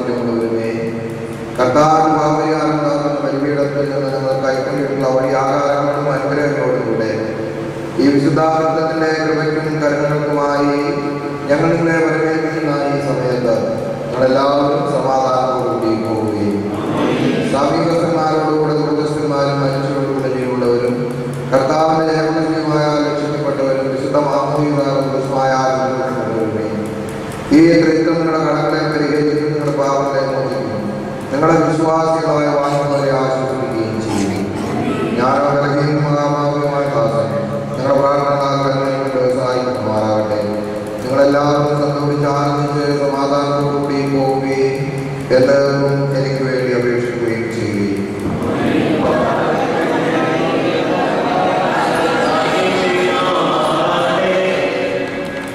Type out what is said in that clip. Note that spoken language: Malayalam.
കൊണ്ടുവരുമേ കർത്താവിന് പാപരിഹാരമുണ്ടാകുന്ന ബലിപീഠത്തിൽ നിന്ന് ഞങ്ങൾ കൈക്കൊണ്ടിട്ടുള്ള വഴി ആഹാരങ്ങളും അനുഗ്രഹങ്ങളോടും കൂടെ ഈ വിശുദ്ധാർത്ഥത്തിന്റെ കൃപയ്ക്കും കരുണകൾക്കുമായി ഞങ്ങൾ നിങ്ങളെ വരവേൽക്കുന്ന ഈ സമയത്ത് ഞങ്ങളെല്ലാവരും സമാധാനത്തോടുകൂടി പോവുകയും സമീപസ്ഥന്മാരോടുകൂടെ ദുർഗസ്ഥന്മാരും മനുഷ്യരോടുകൂടെ ജീവുള്ളവരും കർത്താവിന്റെ ജയപുണ്യമായ ലക്ഷ്യപ്പെട്ടവരും വിശുദ്ധ മാമോഹിമായ ഈ ത്രിത്വം നിങ്ങളുടെ കടങ്ങളെ പരിഹരിക്കും നിങ്ങളുടെ പാപങ്ങളെ മോചിക്കും നിങ്ങളുടെ വിശ്വാസികളായ വാങ്ങുന്നവരെ ആശ്വസിപ്പിക്കുകയും ചെയ്യും ഞാനോ ബലഹീന മഹാമാവുമായ ദാസൻ നിങ്ങളുടെ പ്രാർത്ഥനാഗ്രഹങ്ങളെ സഹായിക്കുമാറാകട്ടെ നിങ്ങളെല്ലാവരും സന്തോഷിച്ച് ആനന്ദിച്ച് സമാധാനത്തോടുകൂടി പോവുകയും എല്ലാവരും എനിക്ക്